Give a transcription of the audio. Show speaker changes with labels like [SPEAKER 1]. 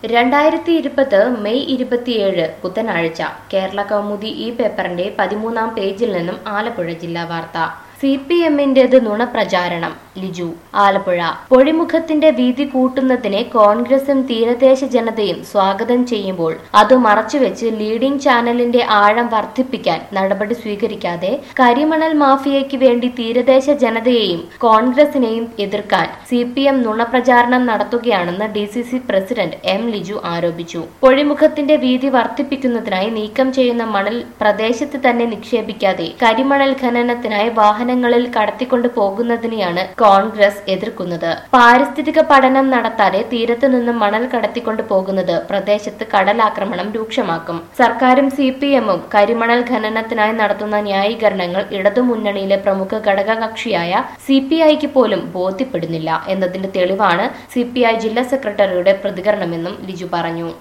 [SPEAKER 1] രണ്ടായിരത്തി ഇരുപത് മെയ് ഇരുപത്തിയേഴ് ബുധനാഴ്ച കേരള കൗമുദി ഈ പേപ്പറിന്റെ പതിമൂന്നാം പേജിൽ നിന്നും ആലപ്പുഴ ജില്ലാ വാർത്ത സി പി എമ്മിന്റേത് നുണപ്രചാരണം ലിജു ആലപ്പുഴ പൊഴിമുഖത്തിന്റെ വീതി കൂട്ടുന്നതിനെ കോൺഗ്രസും തീരദേശ ജനതയും സ്വാഗതം ചെയ്യുമ്പോൾ അത് മറച്ചുവെച്ച് ലീഡിംഗ് ചാനലിന്റെ ആഴം വർദ്ധിപ്പിക്കാൻ നടപടി സ്വീകരിക്കാതെ കരിമണൽ മാഫിയയ്ക്ക് വേണ്ടി തീരദേശ ജനതയെയും കോൺഗ്രസിനെയും എതിർക്കാൻ സി പി എം നുണപ്രചാരണം നടത്തുകയാണെന്ന് D C C president M Liju ആരോപിച്ചു പൊഴിമുഖത്തിന്റെ വീതി വർദ്ധിപ്പിക്കുന്നതിനായി നീക്കം ചെയ്യുന്ന മണൽ പ്രദേശത്ത് തന്നെ നിക്ഷേപിക്കാതെ കരിമണൽ ഖനനത്തിനായി വാഹനങ്ങളിൽ കടത്തിക്കൊണ്ടു പോകുന്നതിനെയാണ് കോൺഗ്രസ് എതിർക്കുന്നത് പാരിസ്ഥിതിക പഠനം നടത്താതെ തീരത്തു നിന്നും മണൽ കടത്തിക്കൊണ്ടു പോകുന്നത് പ്രദേശത്ത് കടലാക്രമണം രൂക്ഷമാക്കും സർക്കാരും സി പി എമ്മും കരിമണൽ ഖനനത്തിനായി നടത്തുന്ന ന്യായീകരണങ്ങൾ ഇടതുമുന്നണിയിലെ പ്രമുഖ ഘടകകക്ഷിയായ സി പി ഐക്ക് പോലും ബോധ്യപ്പെടുന്നില്ല എന്നതിന്റെ തെളിവാണ് സി പി ഐ ജില്ലാ സെക്രട്ടറിയുടെ പ്രതികരണമെന്നും ലിജു പറഞ്ഞു